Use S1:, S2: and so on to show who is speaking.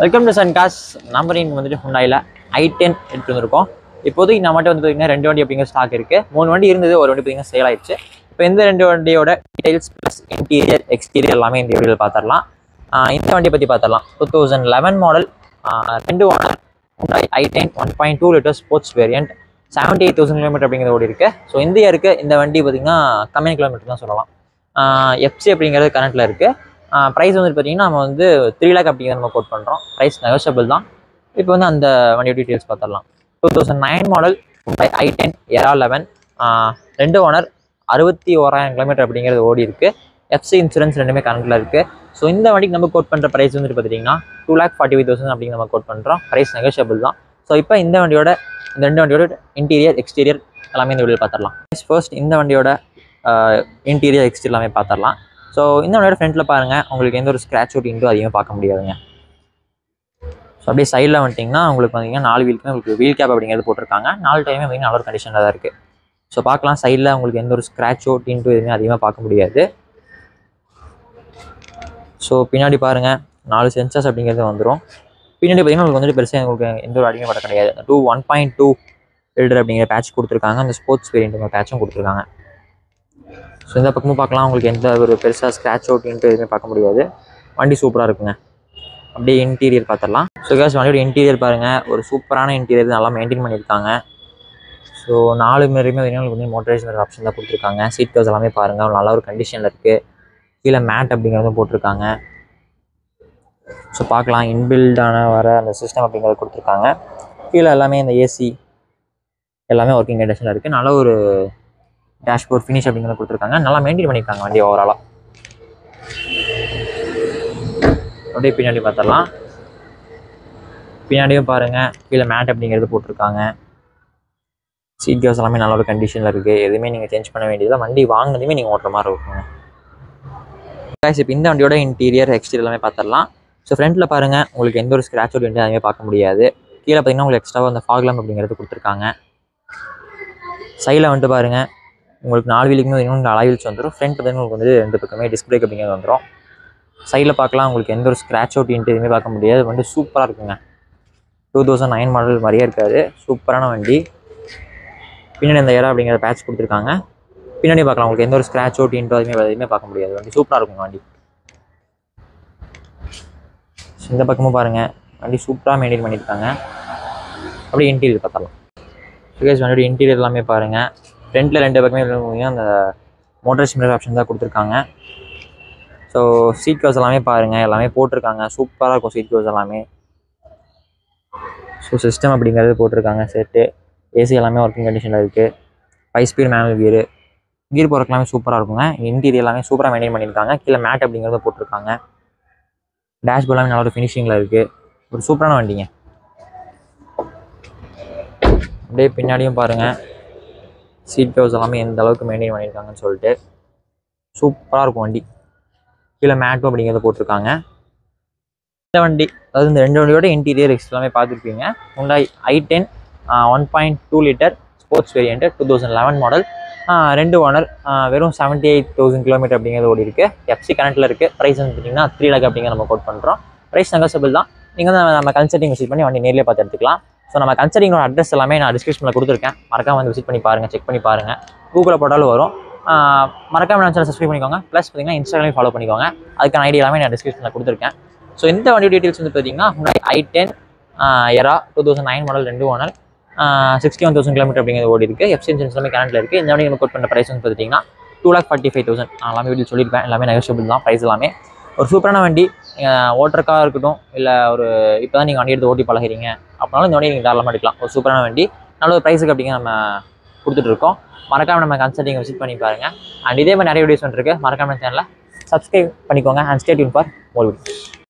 S1: welcome to Sun cos நம்பரின் வந்துட்டு ஹுண்டாயில் ஐ ten எடுத்து வந்திருக்கோம் இப்போதைக்கு நம்மகிட்ட வந்து பார்த்தீங்கன்னா ரெண்டு வண்டி அப்படிங்கிற ஸ்டாக் இருக்குது மூணு வண்டி இருந்தது ஒரு வண்டி பார்த்தீங்கன்னா சேல் ஆயிடுச்சு இப்போ இந்த ரெண்டு வண்டியோட டீடைல்ஸ் ப்ளஸ் இன்டீரியர் எக்ஸ்டீரியர் எல்லாமே இந்த வீடியோவில் பார்த்துடலாம் ஆஹ் இந்த வண்டியை பற்றி பார்த்துடலாம் டூ தௌசண்ட் லெவன் மாடல் ரெண்டு owner Hyundai i ten one point two litre sports variant seventy eight thousand kilometre அப்படிங்கிறது ஓடி இருக்கு ஸோ இந்த இயருக்கு இந்த வண்டி பார்த்தீங்கன்னா கம்மியான கிலோமீட்டர் தான் சொல்லலாம் எஃப்சி அப்படிங்கிறது கரண்ட்டில் இருக்குது ப்ரைஸ் வந்து பார்த்தீங்கன்னா நம்ம வந்து த்ரீ லேக் அப்படிங்கிறத நம்ம கோட் பண்ணுறோம் ப்ரைஸ் நெகோஷியபிள் தான் இப்போ வந்து அந்த வண்டியோட டீட்டெயில்ஸ் பார்த்துடலாம் two thousand nine model i ten era eleven ரெண்டு ஓனர் அறுபத்தி ஓராயிரம் கிலோமீட்டர் அப்படிங்கிறது ஓடி இருக்கு எஃப்சி இன்சூரன்ஸ் ரெண்டுமே கரண்ட்டில் இருக்குது ஸோ இந்த வண்டிக்கு நம்ம கோட் பண்ணுற ப்ரைஸ் வந்துட்டு பார்த்துட்டிங்கன்னா two lakh forty five thousand அப்படிங்கிற நம்ம கோட் பண்ணுறோம் ப்ரைஸ் நெகோஷியபிள் தான் ஸோ இப்போ இந்த வண்டியோட இந்த ரெண்டு வண்டியோட இன்டீரியர் எக்ஸ்டீரியர் எல்லாமே இந்த வீடியோ பார்த்துடலாம் ஃபர்ஸ்ட் இந்த வண்டியோட இன்டீரியர் எக்ஸ்டீரியர் எல்லாமே பார்த்துடலாம் ஸோ இந்த வண்டியோட ஃப்ரண்ட்டில் பாருங்கள் உங்களுக்கு எந்த ஒரு ஸ்க்ராட்ச் அவுட் இன்ட்டும் அதிகமாக பார்க்க முடியாதுங்க ஸோ அப்படியே சைடில் வந்துட்டிங்கன்னா உங்களுக்கு பார்த்தீங்கன்னா நாலு வீலுக்குமே உங்களுக்கு வீல் கேப் அப்படிங்கிறது போட்டிருக்காங்க நாலு டைமே பார்த்தீங்கன்னா நல்ல ஒரு கண்டிஷனில் தான் இருக்குது ஸோ பார்க்கலாம் சைடில் உங்களுக்கு எந்த ஒரு ஸ்க்ராட்ச் அவுட் இன்ட்டும் எதுவுமே அதிகமாக பார்க்க முடியாது ஸோ பின்னாடி பாருங்கள் நாலு சென்சர்ஸ் அப்படிங்கிறது வந்துடும் பின்னாடி பார்த்தீங்கன்னா உங்களுக்கு வந்துட்டு பெருசாக உங்களுக்கு எந்த ஒரு அடிமையும் பட கிடையாது two one point two litre அப்படிங்கிற பேட்ச் கொடுத்துருக்காங்க அந்த ஸ்போர்ட்ஸ் வேரியண்ட் பேட்சும் கொடுத்துருக்காங்க ஸோ இந்த பக்கமும் பார்க்கலாம் உங்களுக்கு எந்த ஒரு பெருசாக ஸ்க்ராட்ச் அவுட் இன்ட்டு எதுவுமே பார்க்க முடியாது வண்டி சூப்பராக இருக்குங்க அப்படியே இன்டீரியர் பார்த்துடலாம் ஸோ கேஸ் வண்டியோட இன்டீரியர் பாருங்கள் ஒரு சூப்பரான இன்டீரியர் நல்லா மெயின்டைன் பண்ணியிருக்காங்க ஸோ நாலு பேருமே பார்த்தீங்கன்னா உங்களுக்கு வந்து மோட்டரைசேஷன் ஆப்ஷன் தான் கொடுத்துருக்காங்க சீட் கவர்ஸ் எல்லாமே பாருங்கள் நல்ல ஒரு கண்டிஷனில் இருக்குது கீழே மேட் அப்படிங்கிறதும் போட்டிருக்காங்க ஸோ பார்க்கலாம் இன்பில்டான வர அந்த சிஸ்டம் அப்படிங்கிறத கொடுத்துருக்காங்க கீழே எல்லாமே இந்த ஏசி எல்லாமே ஒர்க்கிங் கண்டிஷனில் இருக்குது நல்ல ஒரு டேஷ்போர்ட் ஃபினிஷ் அப்படிங்கிறத கொடுத்துருக்காங்க நல்லா மெயின்டைன் பண்ணியிருக்காங்க வண்டி ஓவராலாக அப்படியே பின்னாடி பார்த்துடலாம் பின்னாடியும் பாருங்கள் கீழே மேட் அப்படிங்கிறது போட்டிருக்காங்க சீட் கவர்ஸ் எல்லாமே நல்ல ஒரு கண்டிஷனில் இருக்குது எதுவுமே நீங்கள் சேஞ்ச் பண்ண வேண்டியதில்லை வண்டி வாங்கினதுமே நீங்கள் ஓட்டுற மாதிரி இருக்குங்க guys இப்போ இந்த வண்டியோட இன்டீரியர் எக்ஸ்டீரியர் எல்லாமே பார்த்துடலாம் ஸோ ஃப்ரண்ட்டில் பாருங்கள் உங்களுக்கு எந்த ஒரு ஸ்க்ராட்ச் அவுட் எதுவுமே பார்க்க முடியாது கீழே பார்த்தீங்கன்னா உங்களுக்கு எக்ஸ்ட்ராவாக அந்த ஃபாக் லேம்ப் அப்படிங்கிறது கொடுத்துருக்காங்க சைடில் வந்துட்டு பாருங்கள் உங்களுக்கு நாலு வீலுக்குமே இன்னும் அலாய் வீல்ஸ் வந்துடும் ஃப்ரண்ட் பார்த்தீங்கன்னா உங்களுக்கு வந்து ரெண்டு பக்கமே டிஸ்க் பிரேக் அப்படிங்கிறது வந்துடும் சைடில் பார்க்கலாம் உங்களுக்கு எந்த ஒரு ஸ்க்ராட்ச் அவுட் இன்ட்டு எதுவுமே பார்க்க முடியாது வண்டி சூப்பராக இருக்குங்க டூ தௌசண்ட் நைன் மாடல் மாதிரியே இருக்காது சூப்பரான வண்டி பின்னாடி இந்த ஏரா அப்படிங்கிற பேட்ச் கொடுத்துருக்காங்க பின்னாடி பார்க்கலாம் உங்களுக்கு எந்த ஒரு ஸ்க்ராட்ச் அவுட் இன்ட்டு அதுவுமே எதுவுமே பார்க்க முடியாது வண்டி சூப்பராக இருக்குங்க வண்டி So, இந்த பக்கமும் பாருங்கள் வண்டி சூப்பராக மெயின்டைன் பண்ணியிருக்காங்க அப்படியே இன்டீரியர் பார்த்தலாம் சுகேஷ் வண்டியோட இன்டீரியர் எல்லாமே பாருங்கள் ஃப்ரண்ட்டில் ரெண்டு பக்கமே பார்த்தீங்கன்னா அந்த மோட்டர் சிமிலர் ஆப்ஷன் தான் கொடுத்துருக்காங்க ஸோ சீட் கவர்ஸ் எல்லாமே பாருங்கள் எல்லாமே போட்டிருக்காங்க சூப்பராக இருக்கும் சீட் கவர்ஸ் எல்லாமே ஸோ சிஸ்டம் அப்படிங்கிறது போட்டிருக்காங்க செட்டு ஏசி எல்லாமே ஒர்க்கிங் கண்டிஷனில் இருக்குது five speed manual gear gear போகிறக்கு எல்லாமே சூப்பராக இருக்குங்க இன்டீரியர் எல்லாமே சூப்பராக மெயின்டைன் பண்ணியிருக்காங்க கீழே மேட் அப்படிங்கிறத போட்டிருக்காங்க டேஷ்போர்ட் எல்லாமே நல்ல ஒரு ஃபினிஷிங்கில் இருக்குது ஒரு சூப்பரான வண்டிங்க அப்படியே பின்னாடியும் பாருங்கள் சீட் கவர்ஸ் எல்லாமே எந்த அளவுக்கு மெயின்டைன் பண்ணியிருக்காங்கன்னு சொல்லிட்டு சூப்பராக இருக்கும் வண்டி கீழே மேட்டும் அப்படிங்கிறத போட்டிருக்காங்க இந்த வண்டி அதாவது இந்த ரெண்டு வண்டியோட இன்டீரியர் எக்ஸ் எல்லாமே பார்த்துருப்பீங்க Hyundai i ten one point two litre sports variant two thousand eleven model ரெண்டு ஓனர் வெறும் செவன்ட்டி எயிட் தௌசண்ட் கிலோமீட்டர் அப்படிங்கிறது ஓடி இருக்கு எஃப்சி கரண்ட்டில் இருக்குது ப்ரைஸ் வந்து பார்த்தீங்கன்னா த்ரீ லேக் அப்படிங்கிற நம்ம கோட் பண்ணுறோம் ப்ரைஸ் நெகோசியபிள் தான் நீங்கள் வந்து நம்ம கன்சல்டிங் விசிட் பண்ணி வண்டி நேர்லேயே பார்த்து எடுத்துக்கலாம் ஸோ நம்ம கன்சல்டிங்கோட அட்ரஸ் எல்லாமே நான் டிஸ்கிரிப்ஷனில் கொடுத்துருக்கேன் மறக்காம வந்து விசிட் பண்ணி பாருங்கள் செக் பண்ணி பாருங்கள் கூகுளில் போட்டாலும் வரும் ஆஹ் மறக்காம நம்ம சேனல் சப்ஸ்கிரைப் பண்ணிக்கோங்க ப்ளஸ் பார்த்தீங்கன்னா இன்ஸ்டாகிராமே ஃபாலோ பண்ணிக்கோங்க அதுக்கான ஐடியா எல்லாமே நான் டிஸ்கிரிப்ஷனில் கொடுத்துருக்கேன் ஸோ இந்த வண்டி டீட்டெயில்ஸ் வந்து பார்த்தீங்கன்னா Hyundai i ten era two thousand nine model ரெண்டு owner sixty one thousand kilometre அப்படிங்கிறது ஓடி இருக்கு எஃப்சி இன்சூரன்ஸ் எல்லாமே கரண்ட்டில் இருக்குது இந்த வண்டி நம்ம கோட் பண்ண ப்ரைஸ் வந்து பார்த்தீங்கன்னா two lakh forty five thousand நான் எல்லாமே வீடியோ சொல்லியிருப்பேன் எல்லாமே நெகோஷியபிள் தான் ப்ரைஸ் எல்லாமே ஒரு சூப்பரான வண்டி நீங்கள் ஓட்டுறக்காக இருக்கட்டும் இல்லை ஒரு இப்போ தான் நீங்கள் வண்டி எடுத்து ஓட்டி பழகிறீங்க அப்படினாலும் இந்த வண்டி நீங்கள் தாராளமாக எடுக்கலாம் ஒரு சூப்பரான வண்டி நல்ல ஒரு ப்ரைஸுக்கு அப்படிங்க நம்ம கொடுத்துட்டு இருக்கோம் மறக்காம நம்ம கன்சல்டிங் விசிட் பண்ணி பாருங்க அண்ட் இதே மாதிரி நிறைய வீடியோஸ் வந்துருக்கு மறக்காம சேனலை சப்ஸ்கிரைப் பண்ணிக்கோங்க அண்ட் ஸ்டேட் யூன் ஃபார் மோர் வீடியோஸ்